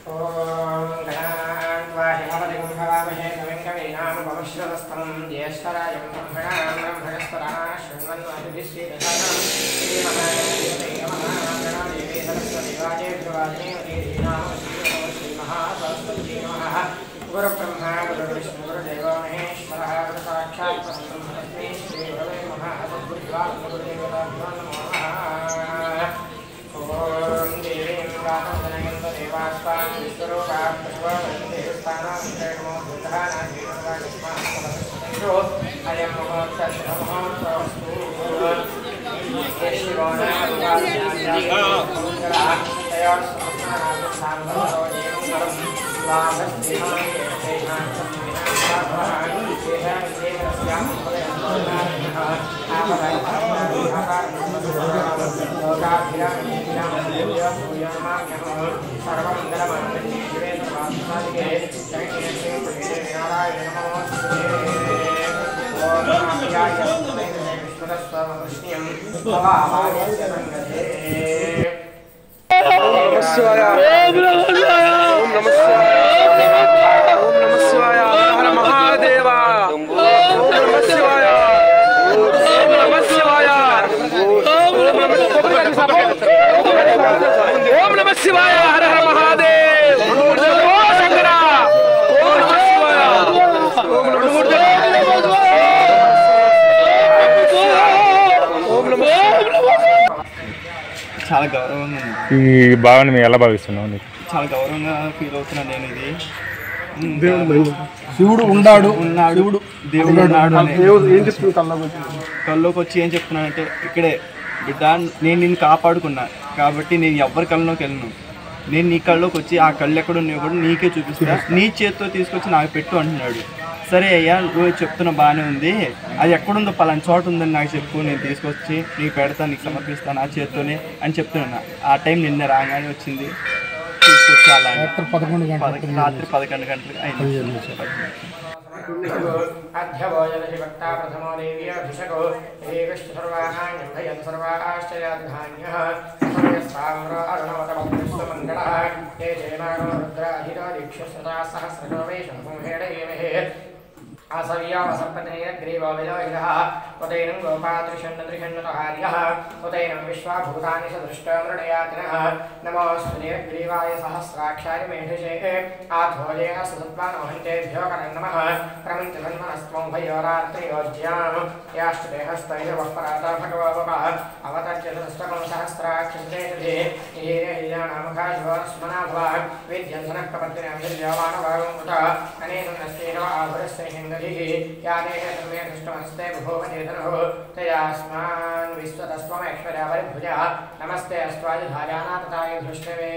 ఓం గణాన్వాహిమపతిం భవామహే కవిం కవీనాముపమశ్రవస్తమం జ్యేష్ఠరాజం బ్రహ్మణాం బ్రహ్మణస్పదా శృణ్వన్వాదిభిశ్రీదశానం శ్రీమహాదేవీ సరస్వతి వాజేభ్యో వాజేవతి శ్రీనామ శ్రీమహాసరస్వతీ నమః గురుబ్రహ్మ గురువిష్ణు గురుదేవో మహేశ్వరः గురుసాక్షాత్ పరబ్రహ్మ తస్మై శ్రీ గురవే నమః సద్గురుదేవతాభ్యో నమో నమః ఓం దేవీం వాతమదనయంత దేవాస్వాం విశ్వరూపాం పుష్పవందే స్థానం ప్రేమో భూతహానాధీరో అయం మహోత్సవ శుభమహోత్సవస్తు శివాయ ఓం నమ శివాయ ఓం నమ శివాయ హర మహాదేవ ఓం నమ శివాయ ఓం నమ శివాయ ఓం నమ శివాయ హర హర మహాదేవ్ ఓ శంకర ఓం నమ శివాయ ఓం నమ ఓం నమ చాలా గౌరవంగా ఉంది ఈ భావన మేము ఎలా భావిస్తున్నాం నీకు చాలా గౌరవంగా ఫీల్ అవుతున్నాను నేను ఇది శివుడు ఉండాడు ఉన్నాడు శివుడు దేవుడు ఉన్నాడు అని. దేవుడు ఏం చెప్తుంది కళ్ళకు వచ్చి కల్లోకి వచ్చి ఏం చెప్తున్నానంటే ఇక్కడే బిడ్డ నేను నిన్ను కాపాడుకున్నా కాబట్టి నేను ఎవరి కళ్ళలోకి వెళ్ళను నేను నీ కళ్ళలోకి వచ్చి ఆ కళ్ళు ఎక్కడ ఉన్నాయో కూడా నీకే చూపిస్తా నీ చేతితో తీసుకొచ్చి నాకు పెట్టు అంటున్నాడు సరే అయ్యా నువ్వు చెప్తున్న బాగానే ఉంది అది ఎక్కడుందో పలానా చోట ఉందని నాకు చెప్పు నేను తీసుకొచ్చి నీకు పెడతాను నీకు సమర్పిస్తాను ఆ చేత్తోనే అని చెప్తున్నా ఆ టైం నిన్న రాగానే వచ్చింది తీసుకొచ్చి అలా పదకొండు పదకొండు రాత్రి పదకొండు గంటలకు అయింది అధ్యభోజనశివక్తా ప్రథమో దేవ్యాభిషకో ఏకశ్చ సర్వాణ్యం భయం సర్వాశ్చర్యాధాన్యः సమయస్తామ్రారుణవతమస్వమంగళः ఏ జయమానో రుద్రాధితో దీక్షసదా సహస్రజో వై శంభుంహేడయేమహే ఆసవ్యావసర్పతినిగ్రీవో విలోహితः ఉదైనం గోపాదృషన్నదృషన్నతహార్యः ఉదైనం విశ్వాభూతాని సదృష్టమృడయాతినः నమోऽस्तुनिर्ग्रीवाय सहस्राक्षाय मेढुषे आध्वोजेन सुसत्त्वानोहन्तेभ्यो करं नमः क्रमन्ति धन्वनस्त्वं भयोरात्रियोज्याम् याष्टदेहस्तैर्वः पराता भगवपः अवतर्च्यतस्तकं सहस्राक्षिते हीरेहिल्याणामुखाशिवस्मना भव विद्यन्धनः कपर्दिनाभिर्यवाणभागं उत अनेन नस्तेन आभुरस्य हिन्दधिः या देहे तन्मे दृष्टमस्ते भुवनेधनुः तयास्मान् विश्वतस्त्वमेश्वर्यावरिभुजः नमस्ते अस्त्वायुधायाना तथा धृष्टवे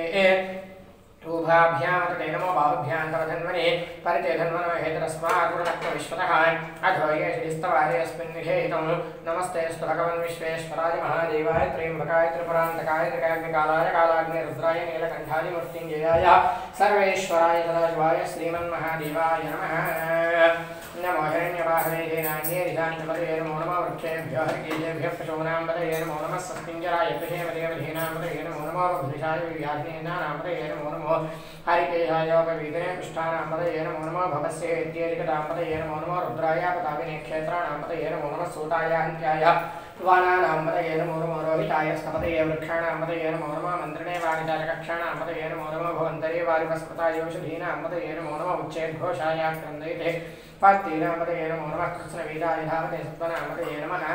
ऊभाभ्यामतटे नमो बाहुभ्यां तव धन्वने परिते धन्वनो हेतरस्माकुरुणक्व विश्वतः अधो ये श्रीस्तवारेऽस्मिन् निषेहितं नमस्ते अस्तु भगवन् विश्वेश्वराय महादेवाय त्र्यम्बकाय त्रिपुरान्तकाय त्रिकाग्निकालाय कालाग्नि रुद्राय नीलकण्ठाय मृत्युञ्जयाय सर्वेश्वराय सदाशिवाय श्रीमन्महादेवाय नमः नमो हिरण्यवाहवे हेनान्ये ऋषान्तपदये नमो नमः वृक्षेभ्यो हरिकेशेभ्यः पशूनाम्पदये नमो नमः सस्मिञ्जराय कृषेमदेवधीनाम्पदये नमो नमः वृषाय व्याधिनेनाम्पदये नमो नमः हरिकेशायोपवीदने पृष्ठानाम्पदये नमो नमः भवस्य इत्येरिकताम्पदये नमो नमः रुद्राय पताविने क्षेत्राणाम्पदये नमो नमः सूताय अन्त्याय वानानाम्पदये नमो नमः रोहिताय स्तपदये वृक्षाणाम्पदये नमो नमः मन्त्रिणे वाणितारकक्षाणाम्पदये नमो नमः भवन्तरे वारिवस्कृतायोषधीनाम्पदये नमो नमः उच्चैर्घोषाय क्रन्दयते पत्तीनाम्पदये नमो नमः कृत्स्नवीराय धावते सत्त्वनाम्पदये नमः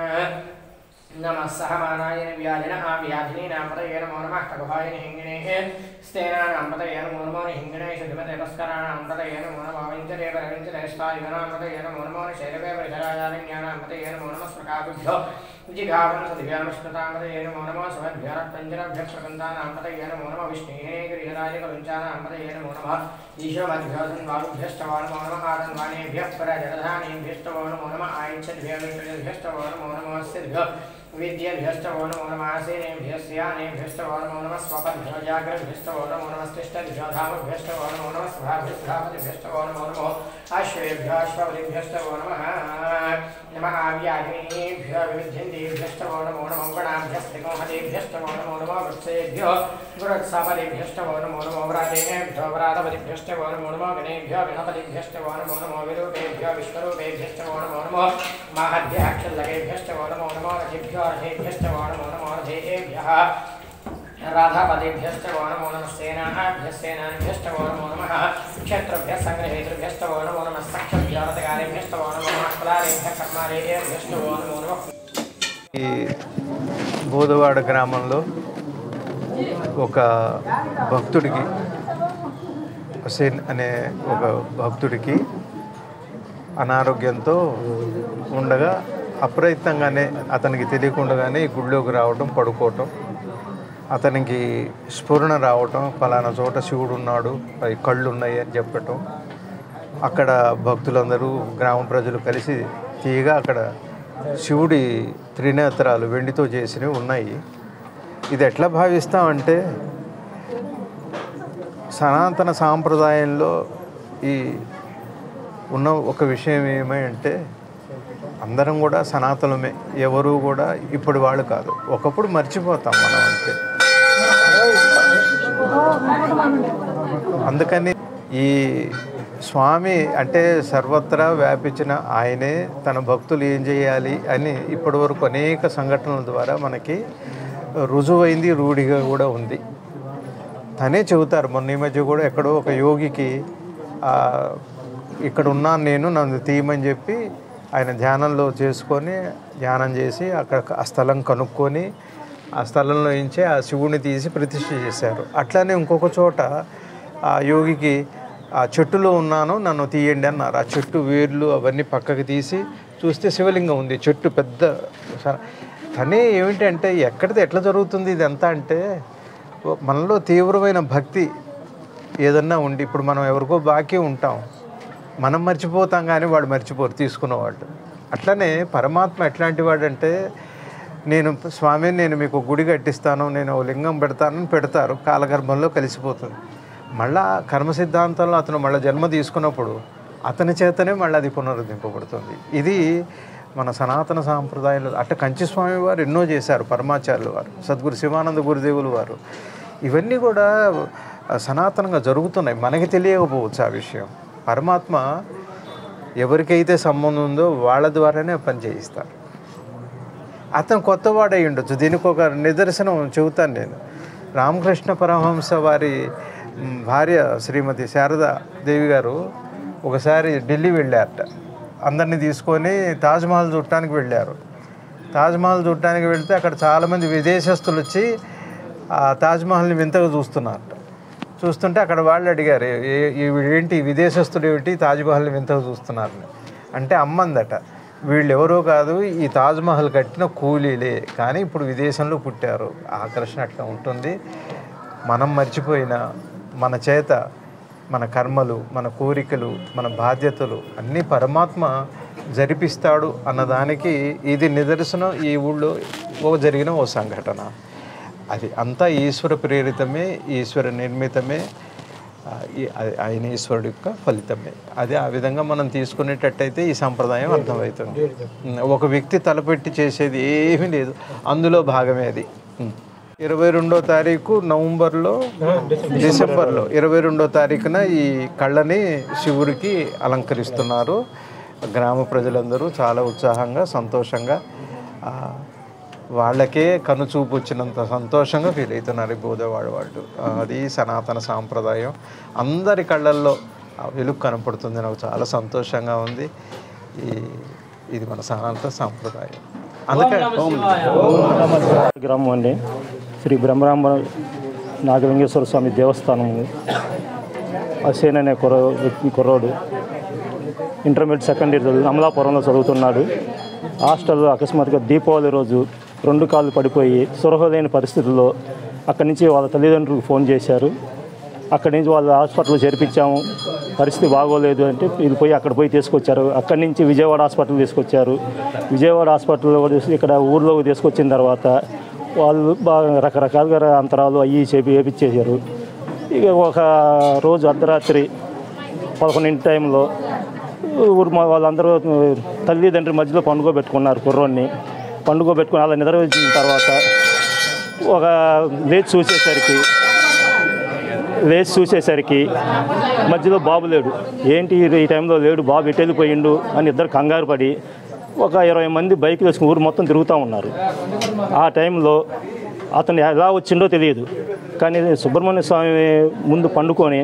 नमः सहमानाय व्याधिन आव्याधिनीनाम्पदये नमो नमः खगभाय हिङ्गिणेः स्तेनानाम्पदये नमो नमो हिङ्गिणे सुधिमते पुष्कराणाम्पदये नमो नमः विञ्चरे परविञ्चरेष्टायुधनाम्पदये नमो नमो शैरवे परिधरायारण्यानाम्पदये नमो नमः स्मृकाभ्यो जिघावं सदिव्यामश्नुताम्पदये नमो नमः सुमद्भ्यरत्पञ्जरभ्यः प्रकन्तानाम्पदये नमो नमः विष्णेः गिरिहराय कलुञ्चानाम्पदये नमो नमः ईशोमद्भ्यो धन्वारुभ्यश्चवो नमो नमः आतन्वानेभ्यः परजलधानेभ्यश्चवो नमो नमः आयच्छद्भ्यो विष्णुभ्यश्चवो नमो नमः सिद्भ्यो विद्यभ्यश्चवो नमो नमः आसीनेभ्यस्यानेभ्यश्चवो नमो नमः स्वपद्भ्यो जाग्रभ्यश्चवो नमो नमस्तिष्ठद्भ्यो धामभ्यश्चवो नमो नमः सभाभ्यस्धापतिभ्यश्चवो नमो नमो अश्वेभ्यो अश्वपतिभ्यश्चवो नमः नमः आव्याधिनीभ्यो विविध्यन्तीभ्यश्चवो नमो नमो गणाभ्यस्त्रिकोहतेभ्यश्चवो नमो नमो वृक्षेभ्यो గురుత్సాపదిభ్యశ్చ వో నమో నమో వ్రాతేభ్యో వ్రాతపదిభ్యశ్చ వో నమో నమో గణేభ్యో గణపతిభ్యశ్చ వో నమో నమో విరూపేభ్యో విశ్వరూపేభ్యశ్చ వో నమో నమో మాహద్భ్యక్షల్లగేభ్యశ్చ వో నమో నమో రథిభ్యో రథేభ్యశ్చ వో నమో నమో రథేభ్యः राधापदेभ्यश्च वो नमो नमः सेनाभ्यः सेनाभ्यश्च वो नमो नमः क्षेत्रभ्यः सङ्ग्रहेतृभ्यश्च वो नमो नमः सख्यभ्योरतकारेभ्यश्च वो नमो नमः कुलारेभ्यः कर्मारेभ्यश्च वो नमो नमः ఈ బోధవాడ గ్రామంలో ఒక భక్తుడికి హుసేన్ అనే ఒక భక్తుడికి అనారోగ్యంతో ఉండగా అప్రయత్నంగానే అతనికి తెలియకుండానే ఈ గుడిలోకి రావటం పడుకోవటం అతనికి స్ఫురణ రావటం ఫలానా చోట శివుడు ఉన్నాడు అవి కళ్ళు ఉన్నాయి అని చెప్పటం అక్కడ భక్తులందరూ గ్రామ ప్రజలు కలిసి తీయగా అక్కడ శివుడి త్రినేత్రాలు వెండితో చేసినవి ఉన్నాయి ఇది ఎట్లా భావిస్తామంటే సనాతన సాంప్రదాయంలో ఈ ఉన్న ఒక విషయం ఏమంటే అందరం కూడా సనాతనమే ఎవరు కూడా ఇప్పుడు వాళ్ళు కాదు ఒకప్పుడు మర్చిపోతాం మనం అంతే అందుకని ఈ స్వామి అంటే సర్వత్రా వ్యాపించిన ఆయనే తన భక్తులు ఏం చేయాలి అని ఇప్పటివరకు అనేక సంఘటనల ద్వారా మనకి రుజువైంది రూఢిగా కూడా ఉంది తనే చెబుతారు మొన్న ఈ మధ్య కూడా ఎక్కడో ఒక యోగికి ఆ, ఇక్కడ ఉన్నాను నేను నన్ను తీయమని చెప్పి ఆయన ధ్యానంలో చేసుకొని ధ్యానం చేసి అక్కడ ఆ స్థలం కనుక్కొని ఆ స్థలంలో నుంచే ఆ శివుని తీసి ప్రతిష్ఠ చేశారు అట్లానే ఇంకొక చోట ఆ యోగికి ఆ చెట్టులో ఉన్నాను నన్ను తీయండి అన్నారు ఆ చెట్టు వేర్లు అవన్నీ పక్కకి తీసి చూస్తే శివలింగం ఉంది చెట్టు పెద్ద స- తనే ఏమిటంటే ఎక్కడిది ఎట్లా జరుగుతుంది ఇదంతా అంటే ఓ మనలో తీవ్రమైన భక్తి ఏదన్నా ఉండి ఇప్పుడు మనం ఎవరికో బాకీ ఉంటాం మనం మర్చిపోతాం కానీ వాడు మర్చిపోరు తీసుకున్నవాడు అట్లనే పరమాత్మ ఎట్లాంటి వాడంటే నేను స్వామి నేను మీకు గుడి కట్టిస్తాను నేను ఓ లింగం పెడతానని పెడతారు కాలగర్భంలో కలిసిపోతుంది మళ్ళా కర్మ సిద్ధాంతంలో అతను మళ్ళీ జన్మ తీసుకున్నప్పుడు అతని చేతనే మళ్ళీ అది పునరుద్ధరింపబడుతుంది ఇది మన సనాతన సాంప్రదాయంలో అట్ట కంచి స్వామి వారు ఎన్నో చేశారు పరమాచార్యులు వారు సద్గురు శివానంద గురుదేవులు వారు ఇవన్నీ కూడా సనాతనంగా జరుగుతున్నాయి మనకి తెలియకపోవచ్చు ఆ విషయం పరమాత్మ ఎవరికైతే సంబంధం ఉందో వాళ్ళ ద్వారానే పని చేయిస్తారు అతను కొత్తవాడై ఉండొచ్చు దీనికి ఒక నిదర్శనం చెబుతాను నేను రామకృష్ణ పరమహంస వారి మ్, భార్య శ్రీమతి శారదా దేవి గారు ఒకసారి ఢిల్లీ వెళ్ళారట అందరినీ తీసుకొని తాజ్మహల్ చూడటానికి వెళ్ళారు తాజ్మహల్ చూడటానికి వెళ్తే అక్కడ చాలామంది విదేశస్తులు వచ్చి ఆ తాజ్మహల్ని వింతగా చూస్తున్నారట చూస్తుంటే అక్కడ వాళ్ళు అడిగారు "ఏ- ఏ- ఈ ఏంటి ఈ విదేశస్తుడు ఏమిటి తాజ్మహల్ని వింతగా చూస్తున్నారని అంటే అమ్మందట వీళ్ళు ఎవరో కాదు ఈ తాజ్మహల్ కట్టిన కూలీలే కానీ ఇప్పుడు విదేశంలో పుట్టారు ఆకర్షణ అట్లా ఉంటుంది మనం మర్చిపోయిన మన చేత మన కర్మలు మన కోరికలు మన బాధ్యతలు అన్నీ పరమాత్మ జరిపిస్తాడు అన్నదానికి ఇది నిదర్శనం ఈ ఊళ్ళో ఓ జరిగిన ఓ సంఘటన అది అంతా ఈశ్వర ప్రేరితమే ఈశ్వర నిర్మితమే ఆ, ఈ- అది ఆయన ఈశ్వరుడు యొక్క ఫలితమే అది ఆ విధంగా మనం తీసుకునేటట్టయితే ఈ సంప్రదాయం అర్థమవుతుంది ఉమ్, ఒక వ్యక్తి తలపెట్టి చేసేది ఏమీ లేదు అందులో భాగమే అది ఉమ్. ఇరవై రెండో తారీఖు నవంబర్లో డిసెంబర్లో ఇరవై రెండో తారీఖున ఈ కళ్ళని శివుడికి అలంకరిస్తున్నారు గ్రామ ప్రజలందరూ చాలా ఉత్సాహంగా సంతోషంగా ఆ, వాళ్ళకే కనుచూపు వచ్చినంత సంతోషంగా ఫీల్ అవుతున్నారు ఈ బోధవాడ వాళ్ళు ఆ, అది సనాతన సాంప్రదాయం అందరి కళ్ళల్లో ఆ వెలుగు కనపడుతుంది నాకు చాలా సంతోషంగా ఉంది ఈ ఇది మన సనాతన సాంప్రదాయం అందుకని గ్రామం అండి శ్రీ బ్రహ్మరాంబ నాగలింగేశ్వర స్వామి దేవస్థానము అసేన్ అనే కుర్ర వ్యక్తి కుర్రోడు ఇంటర్మీడియట్ సెకండ్ ఇయర్ చదువు అమలాపురంలో చదువుతున్నాడు హాస్టల్లో అకస్మాత్తుగా దీపావళి రోజు రెండు కాళ్ళు పడిపోయి సురహ లేని పరిస్థితుల్లో అక్కడి నుంచి వాళ్ళ తల్లిదండ్రులకు ఫోన్ చేశారు అక్కడి నుంచి వాళ్ళు హాస్పిటల్లో చేర్పించాము పరిస్థితి బాగోలేదు అంటే వీళ్ళు పోయి అక్కడ పోయి తీసుకొచ్చారు అక్కడి నుంచి విజయవాడ హాస్పిటల్ తీసుకొచ్చారు విజయవాడ హాస్పిటల్లో కూడా తీసుకు- ఇక్కడ ఊర్లోకి తీసుకొచ్చిన తర్వాత వాళ్ళు బాగా రకరకాలుగా అంతరాలు అయ్యి చేపి వేపించేశారు ఇక ఒక రోజు అర్ధరాత్రి పదకొండింటి టైంలో ఊరు మా వాళ్ళందరూ తల్లిదండ్రుల మధ్యలో పండుకోబెట్టుకున్నారు కుర్రోడిని పండుకోబెట్టుకుని అలా నిద్ర వచ్చిన తర్వాత ఒక లేచి చూసేసరికి లేచి చూసేసరికి మధ్యలో బాబు లేడు ఏంటి ఈ టైంలో లేడు బాబు ఎటు వెళ్ళిపోయిండు అని ఇద్దరు కంగారు పడి ఒక ఇరవై మంది బైక్ వేసుకుని ఊరు మొత్తం తిరుగుతూ ఉన్నారు ఆ టైంలో అతను ఎలా వచ్చిండో తెలియదు కానీ సుబ్రహ్మణ్య స్వామి ముందు పండుకొని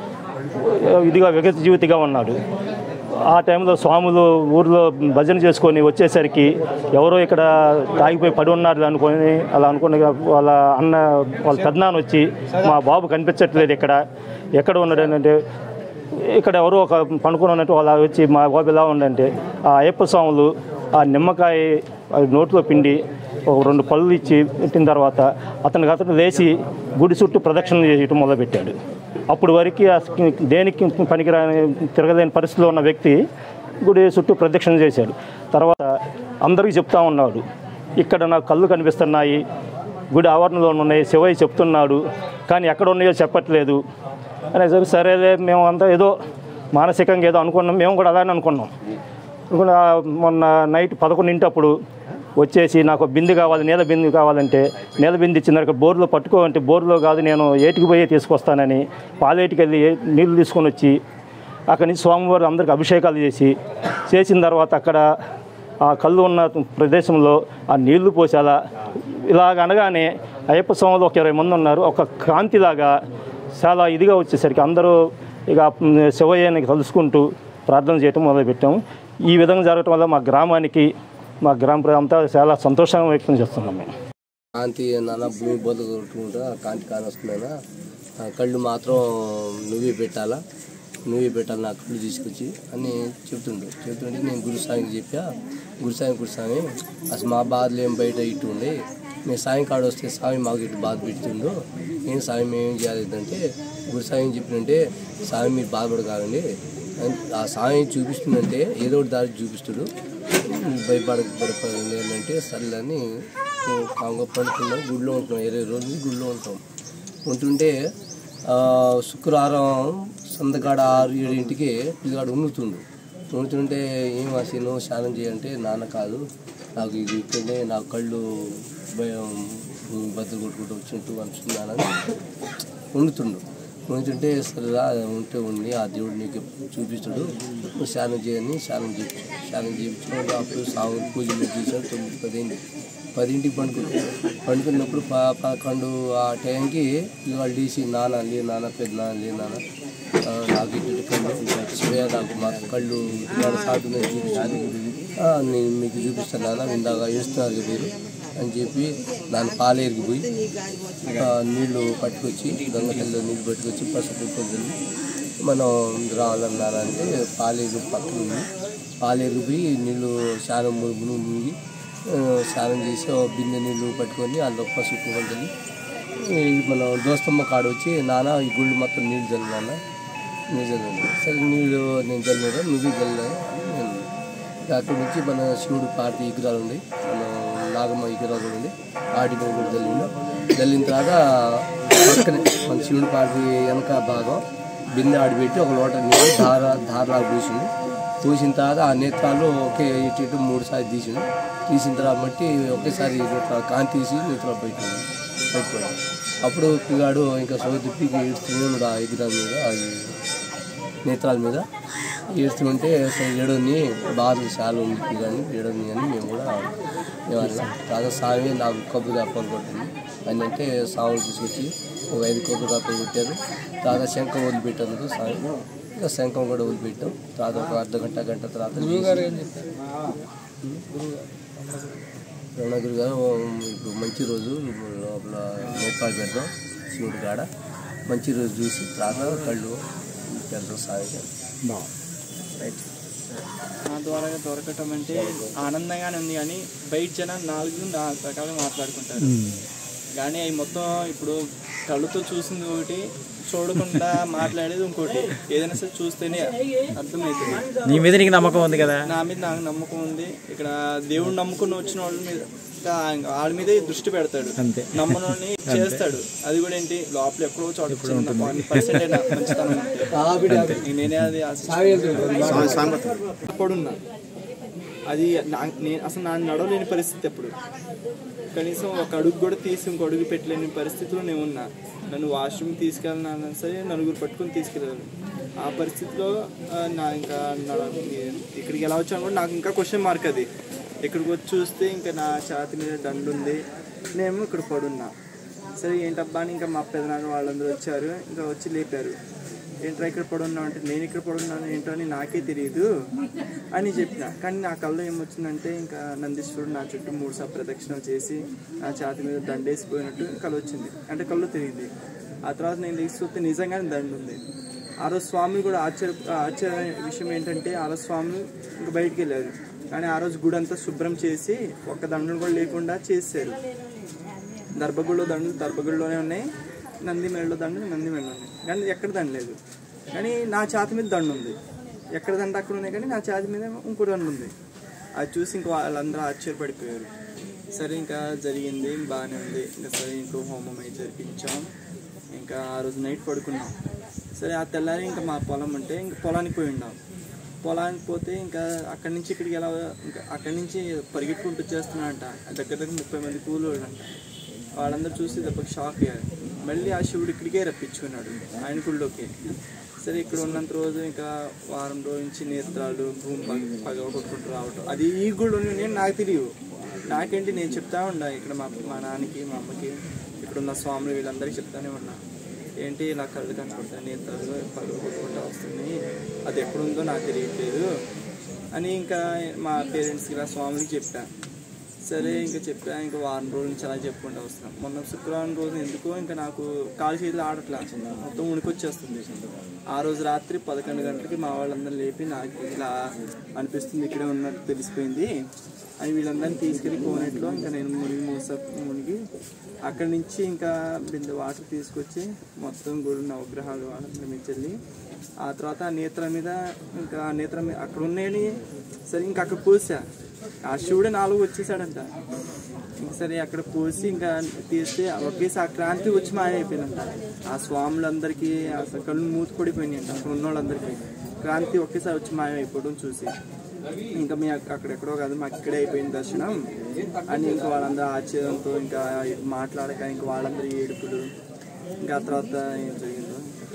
ఇదిగా విగత జీవితిగా ఉన్నాడు ఆ టైంలో స్వాములు ఊర్లో భజన చేసుకొని వచ్చేసరికి ఎవరో ఇక్కడ తాగిపోయి పడి ఉన్నారు అనుకొని అలా అనుకుని వాళ్ళ అన్న వాళ్ళ పెద్దనాన్న వచ్చి మా బాబు కనిపించట్లేదు ఇక్కడ ఎక్కడ ఉన్నాడు అంటే ఇక్కడ ఎవరో ఒక పండుకొని ఉన్నట్టు వాళ్ళ వచ్చి మా బాబు ఎలా ఉండంటే ఆ అయ్యప్ప స్వాములు ఆ నిమ్మకాయ ఆ నోట్లో పిండి ఒక రెండు పళ్ళు ఇచ్చి పెట్టిన తర్వాత అతనికి అతను లేచి గుడి చుట్టూ ప్రదక్షిణ చేయటం మొదలుపెట్టాడు అప్పుడు వరకు అసలు దేనికి పనికిరాని తిరగలేని పరిస్థితిలో ఉన్న వ్యక్తి గుడి చుట్టూ ప్రదక్షిణ చేశాడు తర్వాత అందరికీ చెప్తా ఉన్నాడు ఇక్కడ నాకు కళ్ళు కనిపిస్తున్నాయి గుడి ఆవరణలో ఉన్నాయి శివయ్య చెప్తున్నాడు కానీ ఎక్కడ ఉన్నాయో చెప్పట్లేదు అనేసరికి సరేలే మేము అంతా ఏదో మానసికంగా ఏదో అనుకున్నాం మేము కూడా అలానే అనుకున్నాం అనుకున్న మొన్న నైట్ పదకొండింటప్పుడు వచ్చేసి నాకు బింది కావాలి నీళ్ళ బింది కావాలంటే నీళ్ళ బింది ఇచ్చిన తర్వాత బోర్లో పట్టుకో అంటే బోర్లో కాదు నేను ఏటికి పోయి తీసుకొస్తానని పాలేటికి వెళ్ళి నీళ్ళు తీసుకొని వచ్చి అక్కడి నుంచి స్వామివారు అందరికి అభిషేకాలు చేసి చేసిన తర్వాత అక్కడ ఆ కళ్ళు ఉన్న ప్రదేశంలో ఆ నీళ్లు పోసేలా ఇలాగ అనగానే అయ్యప్ప స్వాములు ఒక ఇరవై మంది ఉన్నారు ఒక కాంతిలాగా చాలా ఇదిగా వచ్చేసరికి అందరూ ఇక శివయ్యని కలుసుకుంటూ ప్రార్థన చేయటం మొదలుపెట్టాము ఈ విధంగా జరగటం వల్ల మా గ్రామానికి మా గ్రామ ప్రాంతా చాలా సంతోషంగా వ్యక్తం చేస్తున్నాం మేము కాంతి నాన్న భూమి బొద్దు కొట్టుకుంటా కాంతి కానొస్తున్నాయినా ఆ కళ్ళు మాత్రం నువ్వే పెట్టాలా నువ్వే పెట్టాలి నా కళ్ళు తీసుకొచ్చి అని చెప్తుండు చెప్తుంటే నేను గురుస్వామికి చెప్పా గురుస్వామి గురుస్వామి అసలు మా బాధలు ఏం బయట ఇటు ఉండే మేము సాయంకాలం వస్తే స్వామి మాకు ఇటు బాధ పెడుతుండు నేను స్వామి మేము ఏం చేయాలి అంటే గురుస్వామి ఏం చెప్పినంటే స్వామి మీరు బాధపడకాలండి అని ఆ స్వామి చూపిస్తుందంటే ఏదో ఒకటి దారి చూపిస్తుడు భయపడ పడపడండి అంటే సర్లేని కాంగ పడుకున్నాం గుడిలో ఉంటున్నాం ఇరవై రోజులు గుడిలో ఉంటాం ఉంటుంటే ఆ, శుక్రవారం సందకాడ ఆరు ఏడింటికి పిల్లగాడు ఉన్నుతుండు ఉన్నుతుంటే ఏం అసలు స్నానం చేయంటే నాన్న కాదు నాకు ఇది ఇక్కడనే నా కళ్ళు భయం బద్దలు కొట్టుకుంటూ వచ్చినట్టు అనిపిస్తున్నానని వండుతుండు వండుతుంటే సరేరా ఉంటే ఉండి ఆ దేవుడు నీకు చూపిస్తాడు నువ్వు స్నానం చేయని స్నానం చేయించు స్నానం చేయించుకుని అప్పుడు సాగు పూజలు చేసాడు తొమ్మిది పదింటి పదింటికి పండుకుని పండుకున్నప్పుడు ప పదకొండు ఆ టైంకి వాళ్ళు తీసి నాన్న లే నాన్న పెద్ద నాన్న లే నాన్న ఆ, నాకు ఇటు కళ్ళు శివయ్య నాకు మా కళ్ళు ఇవాళ సాగుతుందని చూపించాలి ఆ, నేను మీకు చూపిస్తాను నాన్న ఇందాక వేస్తున్నారు కదా మీరు అని చెప్పి దాని పాలేరుకి పోయి ఆ, నీళ్లు పట్టుకొచ్చి గంగతల్లో నీళ్లు పట్టుకొచ్చి పసుపు పొద్దున్న మనం రావాలన్నారంటే పాలేరు పక్కన ఉంది పాలేరు పోయి నీళ్లు స్నానం మునుగు మునిగి ఆ, స్నానం చేసి ఓ బిందె నీళ్లు పట్టుకొని అందులో పసుపు పొద్దుని మన దోస్తమ్మ కాడ వచ్చి నాన్న ఈ గుళ్ళు మొత్తం నీళ్ళు చల్లు నాన్న నీళ్ళు చల్లండి సరే నీళ్ళు నేను చల్లినా నువ్వు చల్లినా నేను అక్కడి నుంచి మన శివుడు పార్టీ విగ్రహాలు ఉన్నాయి మన నాగమ్మ విగ్రహాలు కూడా ఉంది వాటి మీద కూడా చల్లిండు చల్లిన తర్వాత పక్కనే మన శివుడు పార్టీ వెనక భాగం బిందె ఆడిపెట్టి ఒక లోట నీళ్ళు ధార ధారలాగా పూసింది పూసిన తర్వాత ఆ నేత్రాలు ఒకే ఇటు ఇటు మూడు సార్లు తీసిండు తీసిన తర్వాత బట్టి ఒకేసారి నేత్రాలు కాంతి తీసి నేత్రాలు బయట పెట్టుకోవడం అప్పుడు పిల్లాడు ఇంకా సో తిప్పి ఏడుస్తూనే ఉన్నాడు ఆ విగ్రహం మీద ఆ నేత్రాల మీద ఏడుస్తుంటే అసలు ఏడోని బాధ చాలా ఉంది కానీ ఏడోని అని మేము కూడా మేమన్నాం కాదా స్వామి నాకు కొబ్బరి కాపలు కొట్టింది అని అంటే సాములు తీసుకొచ్చి ఒక ఐదు కొబ్బరి కాపలు కొట్టారు తర్వాత శంఖం వదిలిపెట్టారు స్వామి ఇక శంఖం కూడా వదిలిపెట్టాం తర్వాత ఒక అర్ధ గంట గంట తర్వాత రమణగిరి గారు ఇప్పుడు మంచి రోజు లోపల మోపాలు పెడదాం శివుడి కాడ మంచి రోజు చూసి తర్వాత కళ్ళు పెడతాం సాయం రైట్ నా ద్వారా దొరకటం అంటే ఆనందంగానే ఉంది కానీ బయట జనం నాలుగు నాలుగు రకాలుగా మాట్లాడుకుంటారు కానీ అవి మొత్తం ఇప్పుడు కళ్ళుతో చూసింది ఒకటి చూడకుండా మాట్లాడేది ఇంకోటి ఏదైనా సరే చూస్తేనే అర్థమవుతుంది నీ మీద నీకు నమ్మకం ఉంది కదా నా మీద నాకు నమ్మకం ఉంది ఇక్కడ దేవుడు నమ్ముకుని వచ్చిన వాళ్ళ మీద వాళ్ళ మీదే దృష్టి పెడతాడు అంతే. నమ్మనోని చేస్తాడు అది కూడా ఏంటి లోపల ఎక్కడో చోట వన్ పర్సెంట్ అయినా మంచితనం ఉంటే. నేనే అది ఆశిస్తాను. పడున్నా అది నా నేను అసలు నా నడవలేని పరిస్థితి అప్పుడు కనీసం ఒక అడుగు కూడా తీసి ఇంకో అడుగు పెట్టలేని పరిస్థితిలో నేను ఉన్నా నన్ను వాష్రూమ్ తీసుకెళ్ళినా సరే నలుగురు పట్టుకొని తీసుకెళ్ళారు ఆ పరిస్థితిలో ఆ, నా ఇంకా నడ- ఇక్కడికి ఎలా వచ్చాను కూడా నాకు ఇంకా క్వశ్చన్ మార్క్ అది ఇక్కడికి వచ్చి చూస్తే ఇంకా నా ఛాతి మీద దండు ఉంది నేను ఇక్కడ పడున్నా సరే ఏంటబ్బా అని ఇంకా మా పెదనాన్న వాళ్ళందరూ వచ్చారు ఇంకా వచ్చి లేపారు ఏంట్రా ఇక్కడ పడున్నావు అంటే నేను ఇక్కడ పడున్నాను ఏంటో అని నాకే తెలియదు అని చెప్పిన కానీ నా కళ్ళు ఏమొచ్చిందంటే ఇంకా నందీశ్వరుడు నా చుట్టూ మూడు సార్లు ప్రదక్షిణలు చేసి నా ఛాతి మీద దండేసిపోయినట్టు కళ్ళు వచ్చింది అంటే కళ్ళు తెలియదు ఆ తర్వాత నేను లేచి చూస్తే నిజంగానే దండు ఉంది ఆ రోజు స్వామి కూడా ఆశ్చర్య ఆశ్చర్య విషయం ఏంటంటే ఆ రోజు స్వామి ఇంకా బయటికి వెళ్ళారు కానీ ఆ రోజు గుడి అంతా శుభ్రం చేసి ఒక్క దండలు కూడా లేకుండా చేశారు దర్భగుడిలో దండలు దర్భగుడిలోనే ఉన్నాయి నంది మెడలో దండలు నంది మెడలో ఉన్నాయి కానీ ఎక్కడ దండ లేదు కానీ నా ఛాతి మీద దండ ఉంది ఎక్కడ దండ అక్కడ ఉన్నాయి కానీ నా ఛాతి మీద ఇంకో దండ ఉంది అది చూసి ఇంకో వాళ్ళందరూ ఆశ్చర్యపడిపోయారు సరే ఇంకా జరిగింది బాగానే ఉంది ఇంకా సరే ఇంకో హోమం అయితే జరిపించాం ఇంకా ఆ రోజు నైట్ పడుకున్నాం సరే ఆ తెల్లారి ఇంకా మా పొలం ఉంటే ఇంకా పొలానికి పోయి ఉన్నాం పొలానికి పోతే ఇంకా అక్కడి నుంచి ఇక్కడికి ఎలా ఇంకా అక్కడి నుంచి పరిగెట్టుకుంటూ వచ్చేస్తున్నాడంట దగ్గర దగ్గర ముప్పై మంది కూలోళ్ళు అంట వాళ్ళందరూ చూసి దెబ్బకి షాక్ అయ్యారు మళ్ళీ ఆ శివుడు ఇక్కడికే రప్పించుకున్నాడు ఆయన గుళ్ళోకి సరే ఇక్కడ ఉన్నంత రోజు ఇంకా వారం రోజు నుంచి నేత్రాలు భూమి పగ పగవ కొట్టుకుంటూ రావటం అది ఈ గుళ్ళు నేను నాకు తెలియదు నాకేంటి నేను చెప్తా ఉన్నా ఇక్కడ మా మా నాన్నకి మా అమ్మకి ఇక్కడ ఉన్న స్వాములు వీళ్ళందరికీ చెప్తానే ఉన్నా ఏంటి ఇలా కళ్ళు కనపడతాయి నేత్రాలు పగవ కొట్టుకుంటూ వస్తుంది అది ఎక్కడుందో నాకు తెలియట్లేదు అని ఇంకా మా పేరెంట్స్కి ఇలా స్వాములకి చెప్పాను సరే ఇంకా చెప్పా ఇంకా వారం రోజుల నుంచి అలా చెప్పుకుంటూ వస్తున్నాం మొన్న శుక్రవారం రోజు ఎందుకో ఇంకా నాకు కాలు చేతులు ఆడట్లా మొత్తం ఉనికొచ్చేస్తుంది ఆ రోజు రాత్రి పదకొండు గంటలకి మా వాళ్ళందరూ లేపి నాకు ఇలా అనిపిస్తుంది ఇక్కడే ఉన్నట్టు తెలిసిపోయింది అని వీళ్ళందరినీ తీసుకెళ్ళి కోనేట్లో ఇంకా నేను మునిగి మూస మునిగి అక్కడి నుంచి ఇంకా బిందె వాటర్ తీసుకొచ్చి మొత్తం గుడి నవగ్రహాలు వాళ్ళందరి మీద చెల్లి ఆ తర్వాత ఆ నేత్ర మీద ఇంకా ఆ నేత్ర మీద అక్కడ ఉన్నాయని సరే ఇంకా అక్కడ పోసా ఆ శివుడు నాలుగు వచ్చేసాడంట ఇంక సరే అక్కడ పోసి ఇంకా తీస్తే ఒకేసారి ఆ క్రాంతి వచ్చి మాయమైపోయిందంట ఆ స్వాములందరికీ అసలు కళ్ళు మూతి పడిపోయినాయంట అక్కడ ఉన్న వాళ్ళందరికీ క్రాంతి ఒకేసారి వచ్చి మాయమైపోవడం చూసి ఇంకా మీ అక్క- అక్కడెక్కడో కాదు మాకు ఇక్కడే అయిపోయింది దర్శనం అని ఇంకా వాళ్ళందరూ ఆశ్చర్యంతో ఇంకా మాట్లాడక ఇంకా వాళ్ళందరూ ఏడుపులు ఇంకా ఆ తర్వాత ఏం జరిగిందో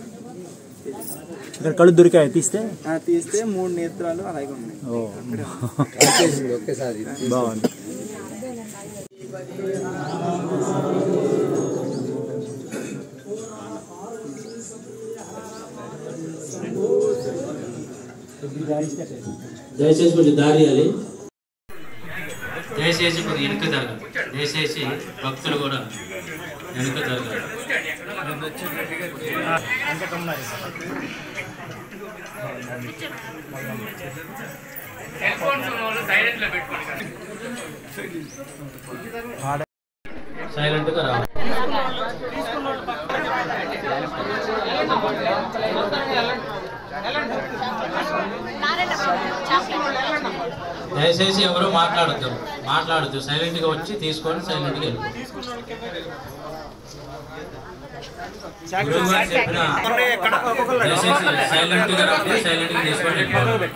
తెలియదు. ఇక్కడ కళ్ళు దొరికాయి తీస్తే ఆ, తీస్తే మూడు నేత్రాలు అలాగే ఉన్నాయి ఓ ఒకేసారి బాగుంది దయచేసి కొంచెం దారి ఇవ్వాలి దయచేసి కొంచెం వెనుక జరగాలి దయచేసి భక్తులు కూడా వెనుక జరగాలి సెల్ ఫోన్స్ సైలెంట్ లో పెట్టుకోండి సైలెంట్గా రావాలి దయచేసి ఎవరు మాట్లాడద్దు మాట్లాడద్దు సైలెంట్గా వచ్చి తీసుకొని సైలెంట్గా వెళ్ళి గురువుగారు చెప్పిన దయచేసి సైలెంట్గా రండి సైలెంట్గా తీసుకొని వెళ్ళిపోవాలి.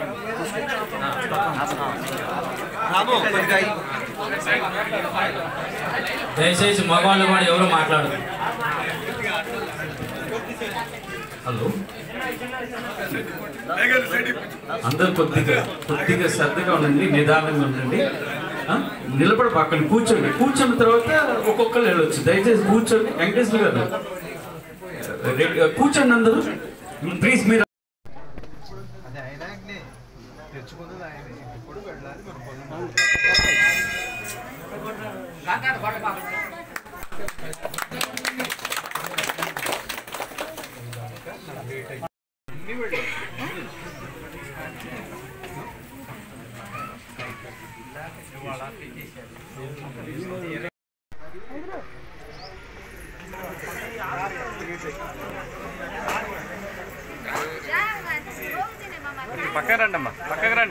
దయచేసి మగవాళ్ళు కూడా ఎవరు మాట్లాడదు హలో అందరు కొద్దిగా కొద్దిగా శ్రద్ధగా ఉండండి నిదానంగా ఉండండి ఆ? నిలబడి పక్కన కూర్చోండి కూర్చున్న తర్వాత ఒక్కొక్కరు వెళ్ళొచ్చు దయచేసి కూర్చోండి వెంకటేశ్వర గారు రెడ్- కూర్చోండి అందరూ ప్లీజ్ మీరు అది ఆయనకి తెచ్చుకున్నది ఆయన ఎప్పుడు వెళ్ళాలి మన పొలం పక్కకు రండి అమ్మా పక్కకు రండి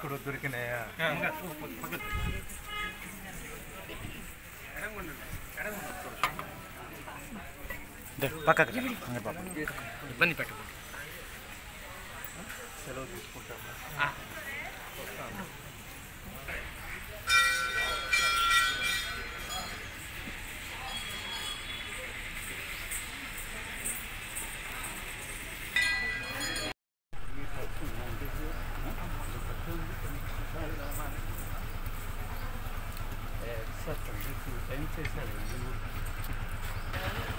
ఇక్కడ దొరికినాయా పక్కకి ఇబ్బంది పెట్టకూడదు సెలవు తీసుకుంటాం టైం చేశారు